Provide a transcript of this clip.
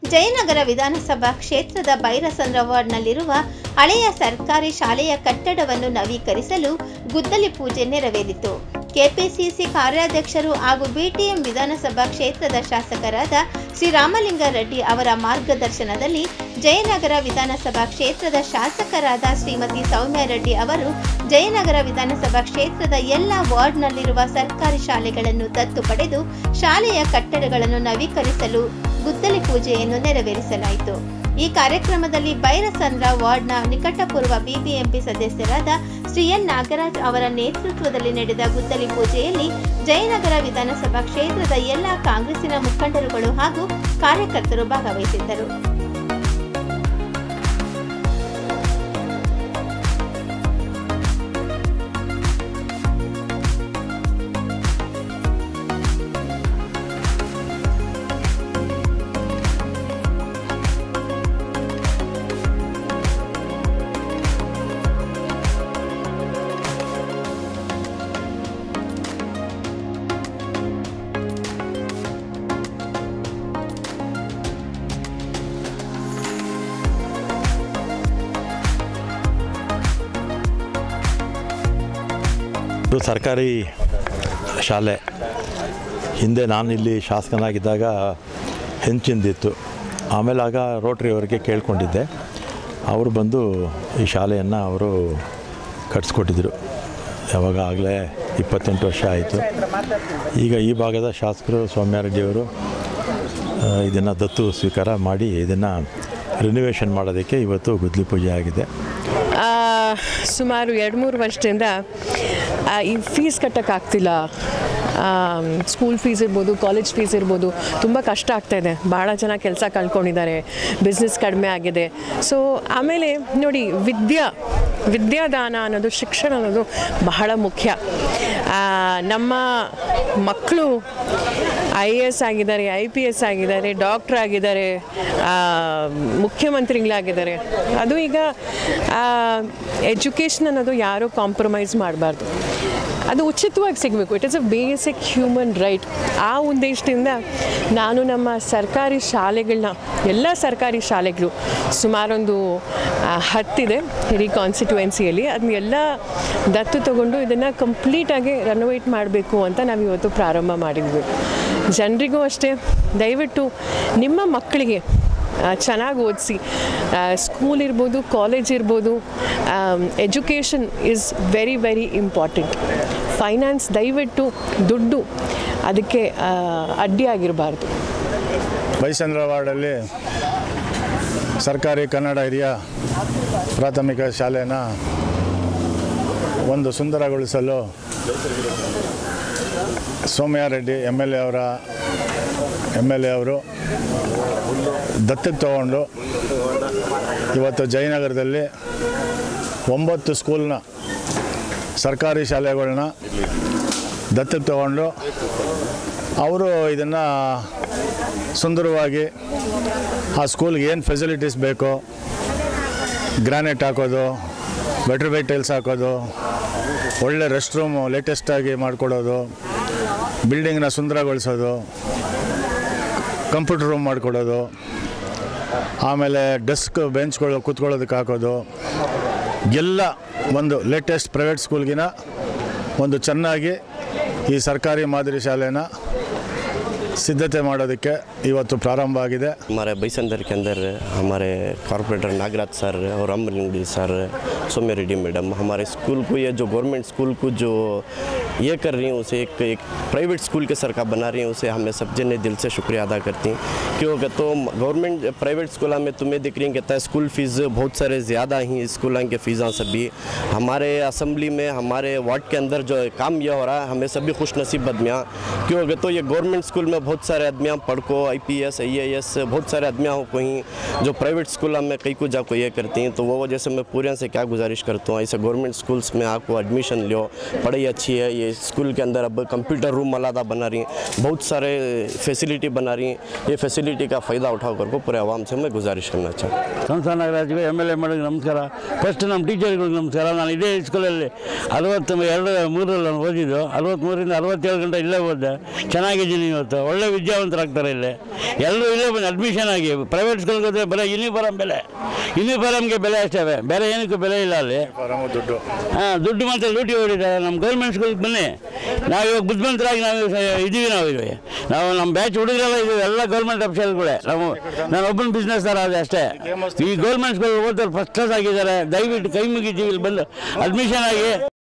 ಜಯನಗರ ವಿಧಾನಸಭಾ ಕ್ಷೇತ್ರದ ಬೈರಸಂದ್ರ ವಾರ್ಡ್ನಲ್ಲಿರುವ ಹಳೆಯ ಸರ್ಕಾರಿ ಶಾಲೆಯ ಕಟ್ಟಡವನ್ನು ನವೀಕರಿಸಲು ಗುದ್ದಲಿ ಪೂಜೆ ನೆರವೇರಿತು ಕೆಪಿಸಿಸಿ ಕಾರ್ಯಾಧ್ಯಕ್ಷರು ಹಾಗೂ ಬಿಟಿಎಂ ವಿಧಾನಸಭಾ ಕ್ಷೇತ್ರದ ಶಾಸಕರಾದ ಶ್ರೀರಾಮಲಿಂಗ ರೆಡ್ಡಿ ಅವರ ಮಾರ್ಗದರ್ಶನದಲ್ಲಿ ಜಯನಗರ ವಿಧಾನಸಭಾ ಕ್ಷೇತ್ರದ ಶಾಸಕರಾದ ಶ್ರೀಮತಿ ಸೌಮ್ಯ ರೆಡ್ಡಿ ಅವರು ಜಯನಗರ ವಿಧಾನಸಭಾ ಕ್ಷೇತ್ರದ ಎಲ್ಲ ವಾರ್ಡ್ನಲ್ಲಿರುವ ಸರ್ಕಾರಿ ಶಾಲೆಗಳನ್ನು ದತ್ತು ಪಡೆದು ಶಾಲೆಯ ಕಟ್ಟಡಗಳನ್ನು ನವೀಕರಿಸಲು ಗುದ್ದಲಿ ಪೂಜೆಯನ್ನು ನೆರವೇರಿಸಲಾಯಿತು ಈ ಕಾರ್ಯಕ್ರಮದಲ್ಲಿ ಬೈರಸಂದ್ರ ವಾರ್ಡ್ನ ನಿಕಟಪೂರ್ವ ಬಿಬಿಎಂಪಿ ಸದಸ್ಯರಾದ ಶ್ರೀ ಎನ್ ನಾಗರಾಜ್ ಅವರ ನೇತೃತ್ವದಲ್ಲಿ ನಡೆದ ಗುದ್ದಲಿ ಪೂಜೆಯಲ್ಲಿ ಜಯನಗರ ವಿಧಾನಸಭಾ ಕ್ಷೇತ್ರದ ಎಲ್ಲ ಕಾಂಗ್ರೆಸ್ಸಿನ ಮುಖಂಡರುಗಳು ಹಾಗೂ ಕಾರ್ಯಕರ್ತರು ಭಾಗವಹಿಸಿದ್ದರು ಇದು ಸರ್ಕಾರಿ ಶಾಲೆ ಹಿಂದೆ ನಾನು ಇಲ್ಲಿ ಶಾಸಕನಾಗಿದ್ದಾಗ ಹೆಂಚಿಂದಿತ್ತು ಆಮೇಲೆ ಆಗ ರೋಟ್ರಿ ಅವರಿಗೆ ಕೇಳ್ಕೊಂಡಿದ್ದೆ ಅವರು ಬಂದು ಈ ಶಾಲೆಯನ್ನು ಅವರು ಕಟ್ಸ್ಕೊಟ್ಟಿದ್ರು ಯಾವಾಗ ಆಗಲೇ ಇಪ್ಪತ್ತೆಂಟು ವರ್ಷ ಆಯಿತು ಈಗ ಈ ಭಾಗದ ಶಾಸಕರು ಸೌಮ್ಯಾರೆಡ್ಡಿಯವರು ಇದನ್ನು ದತ್ತು ಸ್ವೀಕಾರ ಮಾಡಿ ಇದನ್ನು ರಿನಿವೇಷನ್ ಮಾಡೋದಕ್ಕೆ ಇವತ್ತು ಗುದ್ಲಿ ಪೂಜೆ ಆಗಿದೆ ಆ, ಸುಮಾರು ಎರಡು ಮೂರು ವರ್ಷದಿಂದ ಆ, ಈ ಫೀಸ್ ಕಟ್ಟೋಕ್ಕಾಗ್ತಿಲ್ಲ ಸ್ಕೂಲ್ ಫೀಸ್ ಇರ್ಬೋದು ಕಾಲೇಜ್ ಫೀಸ್ ಇರ್ಬೋದು ತುಂಬ ಕಷ್ಟ ಆಗ್ತಾ ಇದೆ ಭಾಳ ಜನ ಕೆಲಸ ಕಳ್ಕೊಂಡಿದ್ದಾರೆ ಬಿಸ್ನೆಸ್ ಕಡಿಮೆ ಆಗಿದೆ ಸೊ ಆಮೇಲೆ ನೋಡಿ ವಿದ್ಯಾ ವಿದ್ಯಾದಾನ ಅನ್ನೋದು ಶಿಕ್ಷಣ ಅನ್ನೋದು ಬಹಳ ಮುಖ್ಯ ಆ, ನಮ್ಮ ಮಕ್ಕಳು ಐ ಎ ಎಸ್ ಆಗಿದ್ದಾರೆ ಐ ಪಿ ಎಸ್ ಆಗಿದ್ದಾರೆ ಡಾಕ್ಟ್ರ್ ಆಗಿದ್ದಾರೆ ಆ, ಮುಖ್ಯಮಂತ್ರಿಗಳಾಗಿದ್ದಾರೆ ಅದು ಈಗ ಎಜುಕೇಷನ್ ಅನ್ನೋದು ಯಾರೂ ಕಾಂಪ್ರಮೈಸ್ ಮಾಡಬಾರ್ದು ಅದು ಉಚಿತವಾಗಿ ಸಿಗಬೇಕು it is a basic human right ಆ ಉದ್ದೇಶದಿಂದ ನಾನು ನಮ್ಮ ಸರ್ಕಾರಿ ಶಾಲೆಗಳನ್ನ ಎಲ್ಲ ಸರ್ಕಾರಿ ಶಾಲೆಗಳು ಸುಮಾರೊಂದು ಆ, ಹತ್ತಿದೆ ಇಡೀ ಕಾನ್ಸ್ಟಿಟ್ಯುವೆನ್ಸಿಯಲ್ಲಿ ಅದನ್ನ ಎಲ್ಲ ದತ್ತು ತಗೊಂಡು ಇದನ್ನು ಕಂಪ್ಲೀಟಾಗಿ ರೆನೋವೇಟ್ ಮಾಡಬೇಕು ಅಂತ ನಾವು ಇವತ್ತು ಪ್ರಾರಂಭ ಮಾಡಿದ್ವಿ ಜನರಿಗೂ ಅಷ್ಟೇ ದಯವಿಟ್ಟು ನಿಮ್ಮ ಮಕ್ಕಳಿಗೆ ಚೆನ್ನಾಗಿ ಓದಿಸಿ ಸ್ಕೂಲ್ ಇರ್ಬೋದು ಕಾಲೇಜ್ ಇರ್ಬೋದು education is very very important finance ದಯವಿಟ್ಟು ದುಡ್ಡು ಅದಕ್ಕೆ ಆ, ಅಡ್ಡಿಯಾಗಿರಬಾರ್ದು ಬೈಸಂದ್ರ ವಾರ್ಡಲ್ಲಿ ಸರ್ಕಾರಿ ಕನ್ನಡ ಹಿರಿಯ ಪ್ರಾಥಮಿಕ ಶಾಲೆನ ಒಂದು ಸುಂದರಗೊಳಿಸಲು Soumya Reddy M L A ಅವರ ಎಮ್ ಎಲ್ ಎ ಅವರು ದತ್ತಕ್ಕೆ ತಗೊಂಡು ಇವತ್ತು ಜಯನಗರದಲ್ಲಿ ಒಂಬತ್ತು ಸ್ಕೂಲ್ನ ಸರ್ಕಾರಿ ಶಾಲೆಗಳನ್ನ ದತ್ತಕ್ಕೆ ತಗೊಂಡು ಅವರು ಇದನ್ನು ಸುಂದರವಾಗಿ ಆ ಸ್ಕೂಲ್ಗೆ ಏನು ಫೆಸಿಲಿಟೀಸ್ ಬೇಕೋ ಗ್ರಾನೈಟ್ ಹಾಕೋದು ಬೆಟ್ರ್ ಬೈ ಟೈಲ್ಸ್ ಹಾಕೋದು ಒಳ್ಳೆ ರೆಸ್ಟ್ ರೂಮು ಲೇಟೆಸ್ಟಾಗಿ ಮಾಡಿಕೊಡೋದು ಬಿಲ್ಡಿಂಗ್ನ ಸುಂದರಗೊಳಿಸೋದು ಕಂಪ್ಯೂಟರ್ ರೂಮ್ ಮಾಡಿಕೊಡೋದು ಆಮೇಲೆ ಡೆಸ್ಕ್ ಬೆಂಚ್ಗಳು ಕೂತ್ಕೊಳ್ಳೋದಕ್ಕೆ ಹಾಕೋದು ಎಲ್ಲ ಒಂದು ಲೇಟೆಸ್ಟ್ ಪ್ರೈವೇಟ್ ಸ್ಕೂಲ್ಗಿನ ಒಂದು ಚೆನ್ನಾಗಿ ಈ ಸರ್ಕಾರಿ ಮಾದರಿ ಶಾಲೆನ ಸಿದ್ಧತೆ ಮಾಡೋದಕ್ಕೆ ಇವತ್ತು ಪ್ರಾರಂಭ ಆಗಿದೆ हमारे बैसंदर के अंदर हमारे कॉरपोरेटर नागराज सर और अमरिंगडी सर सौम्य रेड्डी मैडम हमारे स्कूल को ये जो गवर्नमेंट स्कूल को जो ये कर रही हैं उसे एक एक प्राइवेट स्कूल के सर का बना रही हैं उसे हमें सब जने दिल से शुक्रिया अदा करती हैं क्यों कि तो गवर्नमेंट प्राइवेट स्कूल में तुम्हें दिख रही हैं कहता है स्कूल फीस बहुत सारे ज़्यादा ही स्कूलों के फ़ीसा सभी हमारे असम्बली में हमारे वार्ड के अंदर जो काम यह हो रहा है हमें सभी खुश नसीब आदमियाँ क्यों कि तो ये गवर्नमेंट स्कूल में बहुत सारे आदमियाँ पढ़ को I P S I A S बहुत सारे आदमियाँ हो कहीं जो प्राइवेट स्कूल में कई कुछ आपको ये करती हैं तो वो वजह से मैं पूरे से क्या गुजारिश करता हूँ ऐसे गवर्नमेंट स्कूल्स में आपको एडमिशन लो पढ़ाई अच्छी है ये स्कूल के अंदर अब कंप्यूटर रूम मलादा बना रही हैं बहुत सारे फैसिलिटी बना रही हैं ये फैसिलिटी का फ़ायदा उठा कर को पूरे आवाम से मैं गुजारिश करना चाहता हूँ ಸಂಸ್ಥಾನ ನಾಗರಾಜ್ಗೆ ಎಮ್ ಎಲ್ ಎ ಮಾಡೋಕ್ಕೆ ನಮಸ್ಕಾರ ಫಸ್ಟ್ ನಮ್ಮ ಟೀಚರ್ಗಳಿಗೆ ನಮಸ್ಕಾರ ನಾನು ಇದೇ ಸ್ಕೂಲಲ್ಲಿ ಅರವತ್ತು ಎರಡು ಮೂರಲ್ಲಿ ನಾನು ಓದಿದ್ದು ಅರವತ್ತ್ಮೂರಿಂದ ಅರವತ್ತೇಳು ಗಂಟೆ ಇಲ್ಲೇ ಓದಿದೆ ಚೆನ್ನಾಗಿದ್ದೀನಿ ಇವತ್ತು ಒಳ್ಳೆ ವಿದ್ಯಾವಂತರಾಗ್ತಾರೆ ಇಲ್ಲಿ ಎಲ್ಲರೂ ಇಲ್ಲೇ ಬಂದು ಅಡ್ಮಿಷನ್ ಆಗಿ ಪ್ರೈವೇಟ್ ಸ್ಕೂಲ್ಗೆ ಹೋದರೆ ಬರೀ ಯೂನಿಫಾರಮ್ ಬೆಲೆ ಯೂನಿಫಾರಮ್ಗೆ ಬೆಲೆ ಅಷ್ಟೇ ಬೇರೆ ಏನಕ್ಕೂ ಬೆಲೆ ಇಲ್ಲ ಅಲ್ಲಿ ದುಡ್ಡು ಹಾಂ ದುಡ್ಡು ಮಾತ್ರ ಲೂಟಿ ಹೊಡಿತಾರೆ ನಮ್ಮ ಗೌರ್ಮೆಂಟ್ ಸ್ಕೂಲ್ಗೆ ಬನ್ನಿ ನಾವು ಇವಾಗ ಬುದ್ಧಿವಂತರಾಗಿ ನಾವು ಸ- ಇದ್ದೀವಿ ನಾವು ಇವಾಗ ನಾವು ನಮ್ಮ ಬ್ಯಾಚ್ ಹುಡುಗರೆಲ್ಲ ಇದ್ದೀವಿ ಎಲ್ಲ ಗೌರ್ಮೆಂಟ್ ಅಫಿಷಿಯಲ್ಗಳೇ ನಾವು ನಾನು ಒಬ್ಬನ ಬಿಸ್ನೆಸ್ ಥರ ಅದೇ ಅಷ್ಟೇ ಈ ಗೌರ್ಮೆಂಟ್ ಸ್ಕೂಲ್ ಓದೋರು ಫಸ್ಟ್ ಕ್ಲಾಸ್ ಆಗಿದ್ದಾರೆ ದಯವಿಟ್ಟು ಕೈ ಮುಗಿತೀವಿ ಇಲ್ಲಿ ಬಂದು ಅಡ್ಮಿಷನ್ ಆಗಿ